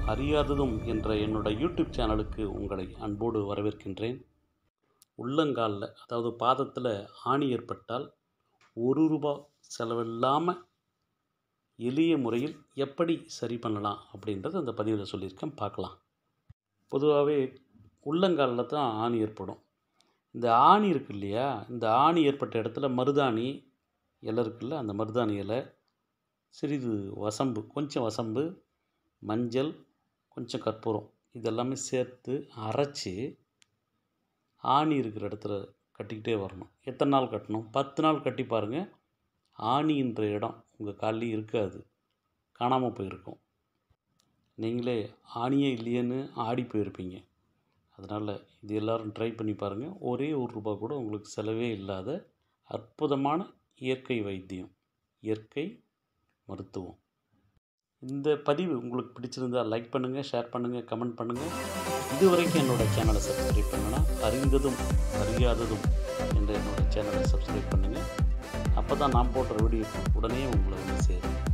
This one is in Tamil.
அறியாததும் என்ற என்னோட யூடியூப் சேனலுக்கு உங்களை அன்போடு வரவேற்கின்றேன் உள்ளங்காலில் அதாவது பாதத்தில் ஆணி ஏற்பட்டால் ஒரு ரூபா செலவில்லாமல் எளிய முறையில் எப்படி சரி பண்ணலாம் அப்படின்றத அந்த பதிவில் சொல்லியிருக்கேன் பார்க்கலாம் பொதுவாகவே உள்ளங்காலில் தான் ஆணி ஏற்படும் இந்த ஆணி இருக்கு இல்லையா இந்த ஆணி ஏற்பட்ட இடத்துல மருதாணி இலை இருக்குல்ல அந்த மருதாணி இலை சிறிது வசம்பு கொஞ்சம் வசம்பு மஞ்சள் கொஞ்சம் கற்பூரம் இதெல்லாமே சேர்த்து அரைச்சி ஆணி இருக்கிற இடத்துல கட்டிக்கிட்டே வரணும் எத்தனை நாள் கட்டணும் பத்து நாள் கட்டி பாருங்கள் ஆணின்ற இடம் உங்கள் கால்லையும் இருக்காது காணாமல் போயிருக்கும் நீங்களே ஆணியே இல்லையேன்னு ஆடி போயிருப்பீங்க அதனால் இது எல்லோரும் ட்ரை பண்ணி பாருங்கள் ஒரே ஒரு ரூபா கூட உங்களுக்கு செலவே இல்லாத அற்புதமான இயற்கை வைத்தியம் இயற்கை மருத்துவம் இந்த பதிவு உங்களுக்கு பிடிச்சிருந்தால் லைக் பண்ணுங்கள் ஷேர் பண்ணுங்கள் கமெண்ட் பண்ணுங்கள் இதுவரைக்கும் என்னோடய சேனலை சப்ஸ்கிரைப் பண்ணுன்னா அறிந்ததும் அறியாததும் என்ற என்னோடய சேனலை சப்ஸ்கிரைப் பண்ணுங்கள் அப்போ தான் நான் போடுற வீடியோ உடனே உங்களை வந்து சேரும்